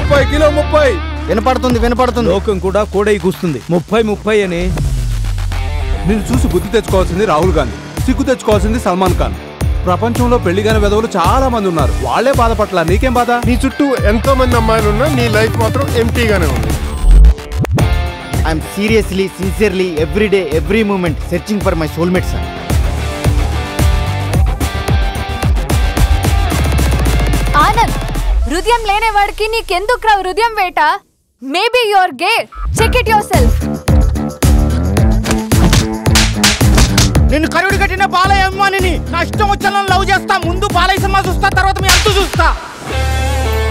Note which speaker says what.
Speaker 1: ముప్పై కిలో ముప్పై
Speaker 2: వినపడుతుంది వినపడుతుంది
Speaker 1: లోకం కూడా కూడై కూస్తుంది ముప్పై ముప్పై అని నిన్ను చూసి బుద్ధి తెచ్చుకోవాల్సింది రాహుల్ గాంధీ సిగ్గు తెచ్చుకోవాల్సింది సల్మాన్ ఖాన్ ప్రపంచంలో పెళ్లిగాని విధవులు చాలా మంది ఉన్నారు వాళ్ళే బాధపట్ల నీకేం బాధ
Speaker 3: నీ చుట్టూ ఎంతో మంది అమ్మాయిలు ఉన్నా నీ లైఫ్ మాత్రం ఎంటీగానే ఉంది
Speaker 2: I'm seriously sincerely every day every moment searching for my soulmate sir
Speaker 4: Anand హృదయం లేనివాడికి నీకెందుకు రావు హృదయం వేట maybe you're gay check it your 
Speaker 2: self కరుడు కట్టిన బాలయ్య అభిమానిని నా ఇష్టం వచ్చిన లవ్ చేస్తా ముందు బాలయ్య సినిమా చూస్తా తర్వాత మీ అంతు చూస్తా